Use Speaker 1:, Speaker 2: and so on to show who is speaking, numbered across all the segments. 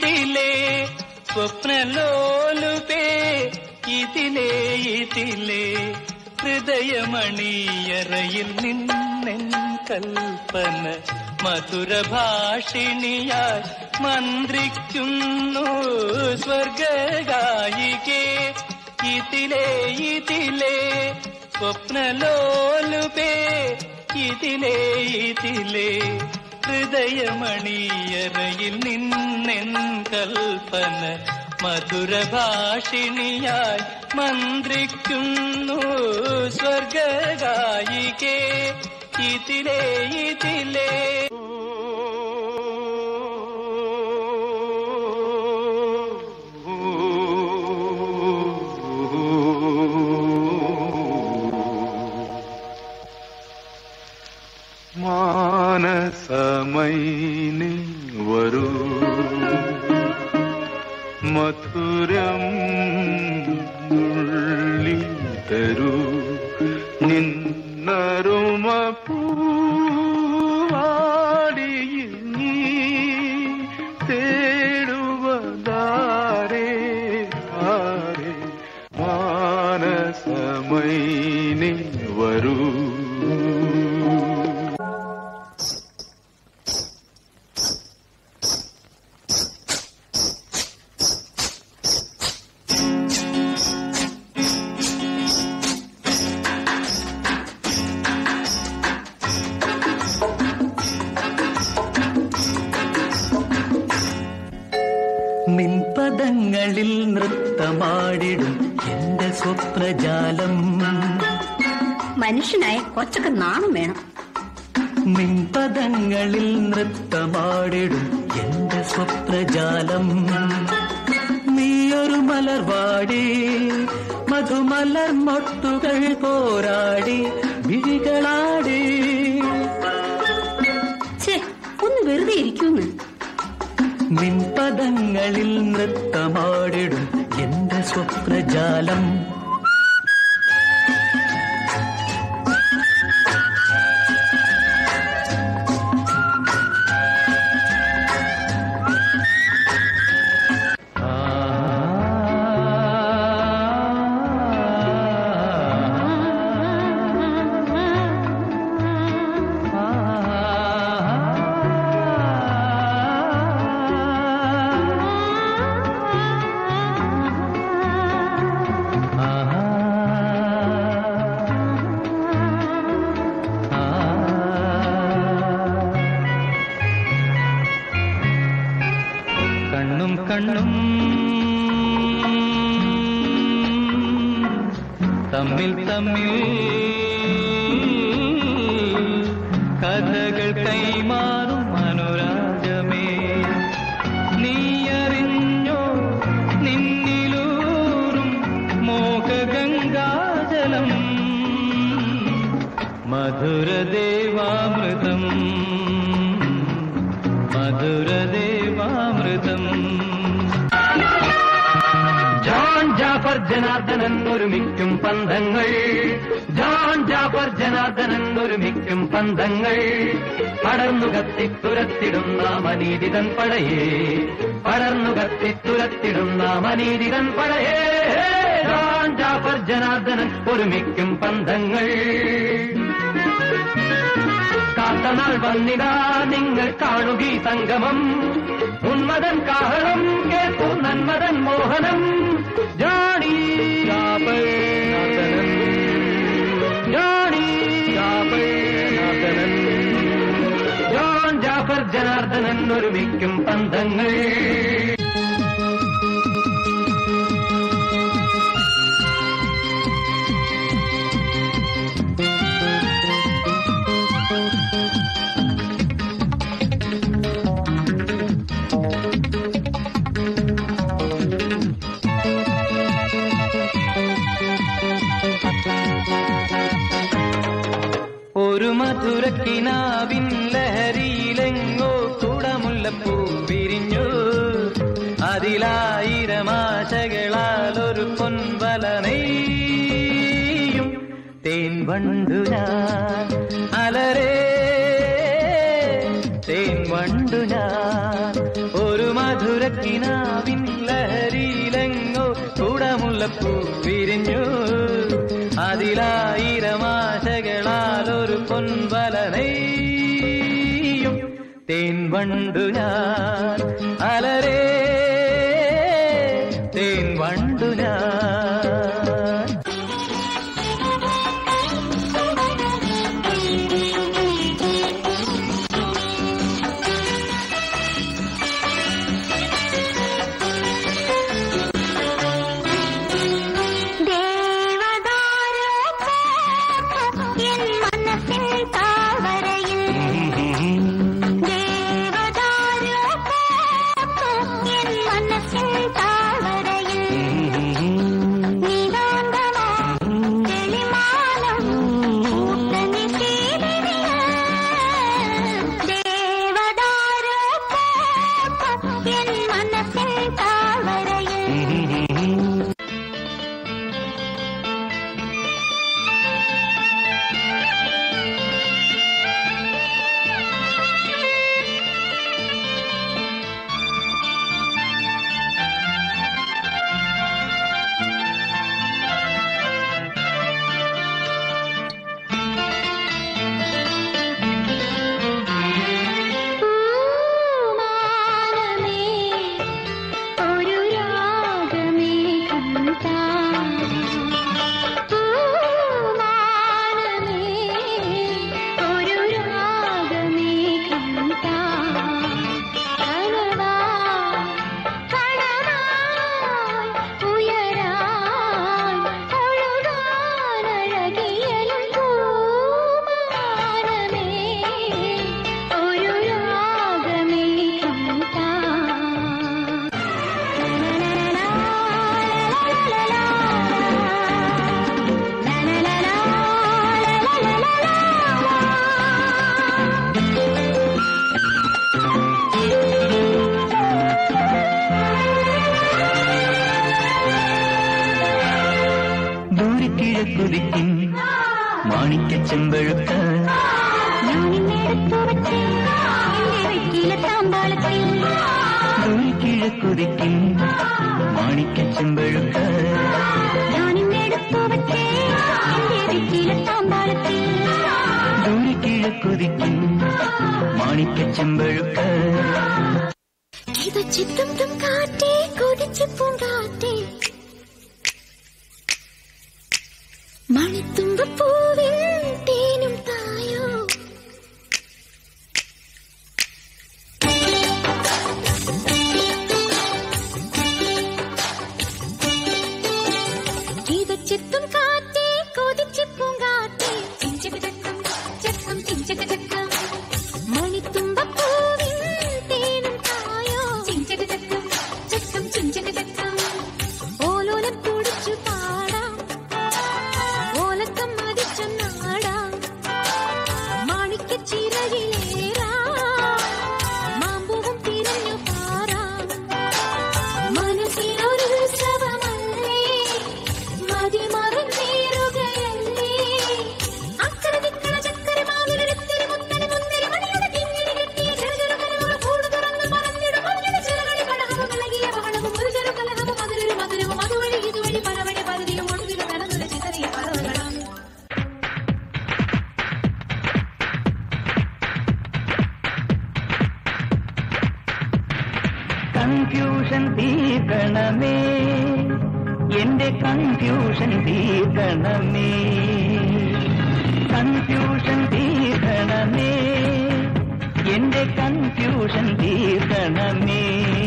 Speaker 1: ഇതിലേ സ്വപ്നലോലുപേ ഇതിലേ ഇതിലേ ഹൃദയമണിയറയിൽ നിന്നെൻ കൽപ്പന മധുരഭാഷിണിയായി മന്ത്രിക്കുന്നു സ്വർഗായികേ ഇതിലേ ഇതിലേ സ്വപ്നലോലുപേ ഇതിലേ ഇതിലേ ഹൃദയമണിയറയിൽ നിന്നെൻ കൽപ്പന മധുരഭാഷിണിയായി മന്ത്രിക്കുന്നു സ്വർഗായികേ ഇതിലേ ഇതിലേ
Speaker 2: മാനസമൈനി വരൂ മധുരം നുള്ളി തരൂ നിന്നരുമ പൂവാടിയിൽ നീ തേടുവതാരേ ആരേ മാനസമൈനി വരൂ
Speaker 1: നിൻപദങ്ങളിൽ നൃത്തമാടിടും എന്റെ സ്വപ്നജാലം
Speaker 3: മനുഷ്യനായ കുറച്ചൊക്കെ നാണം വേണം
Speaker 1: നിൻപദങ്ങളിൽ നൃത്തമാടിടും എന്റെ സ്വപ്നജാലം നീയൊരു മലർവാടി മധുമലർ മൊട്ടുകൾ പോരാടി വിഴികളാടി
Speaker 3: ഛേ ഒന്ന് വെറുതെ ഇരിക്കൂന്ന്
Speaker 1: നിൻപദങ്ങളിൽ നൃത്തമാടിടും എന്റെ സ്വപ്നജാലം കണ്ണും കണ്ണും തമ്മിൽ തമ്മിൽ കഥകൾ കൈമാറും അനുരാഗമേ നീയറിഞ്ഞോ നിന്നിലൂറും മോഹഗംഗാജലം മധുരദേവാമൃതം മധുരദേവാമൃതം
Speaker 4: ജോൺ ജാഫർ ജനാർദ്ദനൻ ഒരുമിക്കും പന്തങ്ങൾ ജോൺ ജാഫർ ജനാർദ്ദനൻ ഒരുമിക്കും പന്തങ്ങൾ പടർന്നു കത്തിത്തുരത്തിടുന്ന മനീതിതൻ പടയേ പടർന്നു കത്തിത്തുരത്തിടുന്ന മനീതിതൻ പടയേ ജോൺ ജാഫർ ജനാർദ്ദനൻ ഒരുമിക്കും പന്തങ്ങൾ കാത്തനാൾ വന്നിടാ നിങ്ങൾ കാണുകീ സംഗമം ഉന്മതൻ കാഹളം കേൾക്കൂ നന്മതൻ മോഹനം ജാണി ജാപനാഥനൻ. ജാണി ജാപനാഥനൻ. ജോൺ ജാഫർ ജനാർദ്ദനൻ ഒരുമിക്കും പന്തങ്ങൾ
Speaker 1: ഒരു മധുരക്കിനാവിൻ ലഹരിയിലെങ്ങോ കുടമുല്ലപ്പൂ വിരിഞ്ഞു അതിലായിരം ആശകളാൽ ഒരു പൊൻവല നെയ്യും തേൻ വണ്ടു ഞാൻ അലരേ തേൻ വണ്ടു ഞാൻ ഒരു മധുര മധുരക്കിനാവിൻ ലഹരിയിലെങ്ങോ കുടമുല്ലപ്പൂ വിരിഞ്ഞു അതിലായിരമാശകളാൽ ഒരു പൊൻവല നെയ്യും തേൻ വണ്ടു ഞാൻ അലരേ തേൻ വണ്ടു ഞാൻ
Speaker 5: എൻ മനസ്സിൽ താവരയിൽ ദേവദാരു എൻ മനസ്സിൽ താവരയിൽ നീതാന്തമാ തെളിമാനം പൂത്തനി ചേരിവിയ ദേവദാരു എൻ മനസ്സിൽ താവരയിൽ പൂമാനമേ ഒരു രാഗമേ കണ്ടാ പൂമാനമേ ഒരു രാഗമേ കണ്ടാ കനവാ കണവായി ഉയരാൻ ഒഴുകാനഴകിയലും പൂമാനമേ ഒരു രാഗമേ കണ്ടാ
Speaker 1: ദൂരക്കിഴക്കുതിക്കും മാണിക്ക ചെമ്പഴുക്ക ദൂരക്കിഴക്കുതിക്കും മാണിക്ക ചെമ്പഴുക്ക ദൂരക്കിഴക്കുതിക്കും മാണിക്ക ചെമ്പഴുക്ക
Speaker 5: ചിത്തും കാറ്റേ കൊതിച്ചു പൂങ്കാറ്റേ മണിത്തുമ്പ പൂവിൽ തേനും തായോ ചിത്തും കാറ്റേ കൊതിച്ചു പൂങ്കാറ്റേ ചിഞ്ചകചക്കം ചക്കം ചിഞ്ചകചക്കം മണിത്തുമ്പ പൂവിൽ തേനും തായോ ചിഞ്ചകചക്കം ചക്കം ചിഞ്ചകചക്കം ഓലോലം കുടിച്ചു പാടാം ഓലക്കം മതിച്ചു നാടാം മാണിക്കച്ചിറകിലേറാം മാമ്പൂവും തിരഞ്ഞു പാറാം മനസ്സിലൊരു ഉത്സവമല്ലേ മതിമറന്നേറുകയല്ലേ അക്കരതിക്കണ ചക്കര മാവിലെടുത്തൊരു മുത്തരി മുന്തിരി മണിയുടെ കിങ്ങിണി കെട്ടിയ ചെറുചെറു കരകൾ കൂട് തുറന്ന് പറന്നിടും മഞ്ഞയുടെ ചിറകടി കടഹവും ഇളകിയ ബഹളവും ഒരു ചെറു കലഹവും അതിലൊരു മധുരവും അതുവഴി ഇതുവഴി പലവഴി പകുതിയും ഒടുവിലും നടന്നൊരു ചിതറിയ പറവുകളാണ്
Speaker 1: കൺഫ്യൂഷൻ തീർക്കണമേ എന്റെ കൺഫ്യൂഷൻ തീർക്കണമേ കൺഫ്യൂഷൻ തീർക്കണമേ എന്റെ കൺഫ്യൂഷൻ തീർക്കണമേ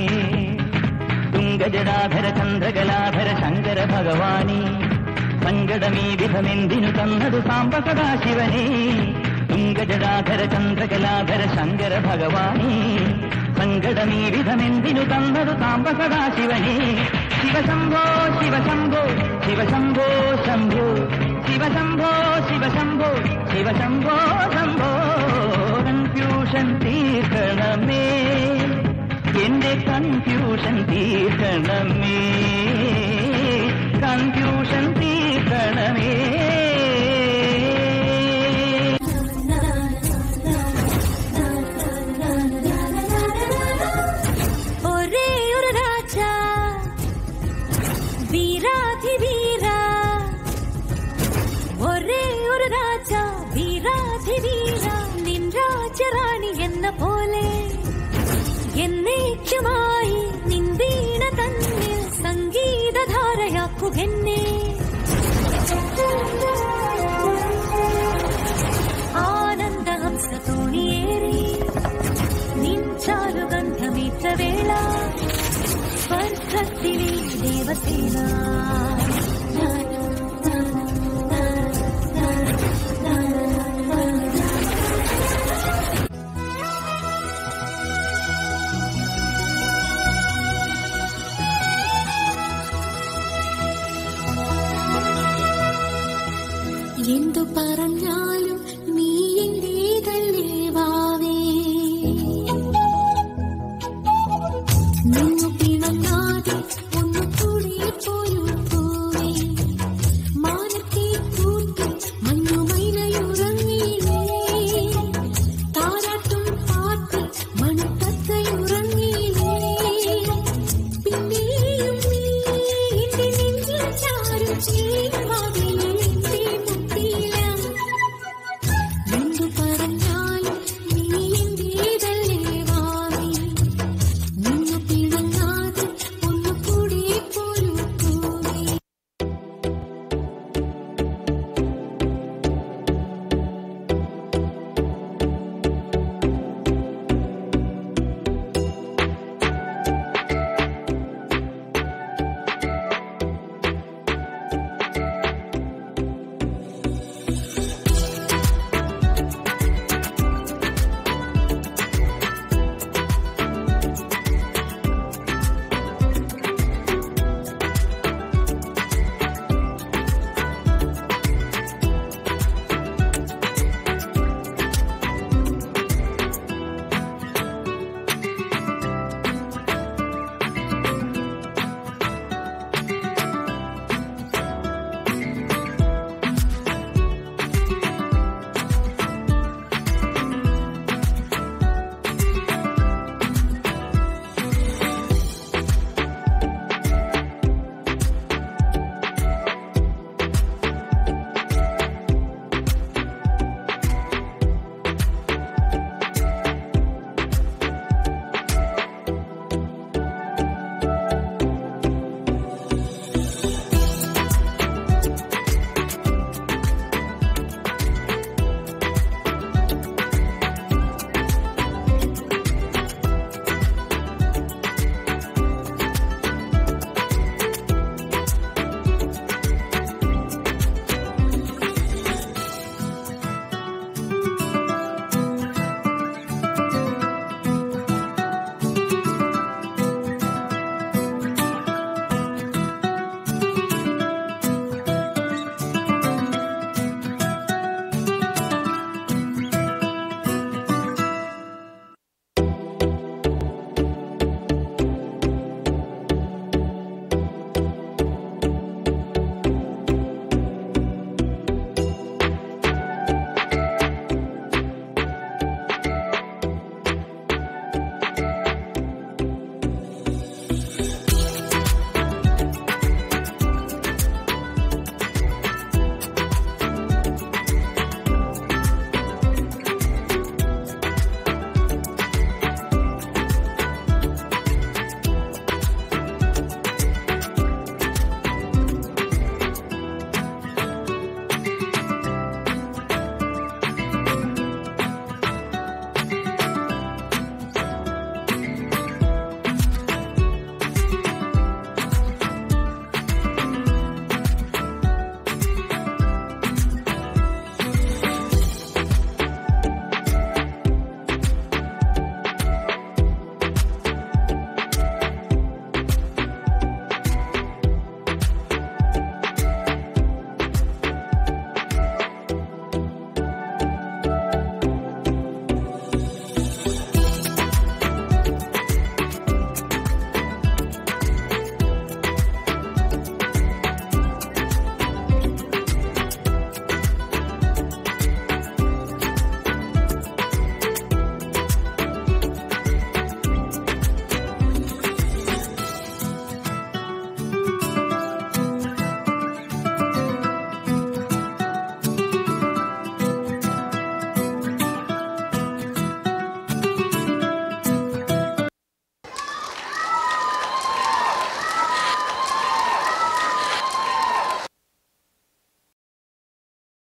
Speaker 1: തുങ്കജടാധര ചന്ദ്രകലാധര ശങ്കര ഭഗവാനി സങ്കടമീ വിധമെന്തിനു തന്നതു സാമ്പ സദാശിവനേ തുങ്കജടാധര ചന്ദ്രകലാധര ശങ്കര ഭഗവാനി സങ്കടമീ വിധമെന്തിനു തന്നതു സാമ്പ സദാശിവനേ ശിവശംഭോ ശിവശംഭോ ശിവശംഭോ ശംഭോ ശിവശംഭോ ശിവശംഭോ ശിവശംഭോ ശംഭോ കൺഫ്യൂഷൻ തീർക്കണമേ എന്റെ കൺഫ്യൂഷൻ തീർക്കണമേ കൺഫ്യൂഷൻ തീർക്കണമേ
Speaker 5: ഒരേ എന്നേക്കുമായി നിന്ദീന തന്നിൽ സംഗീതധാരയാക്കുകെന്നെ ആനന്ദ ഹംസ തോണിയേറി നിൻചാലു ഗന്ധമേറ്റ വേള സ്വർഗത്തിലെ ദേവസേന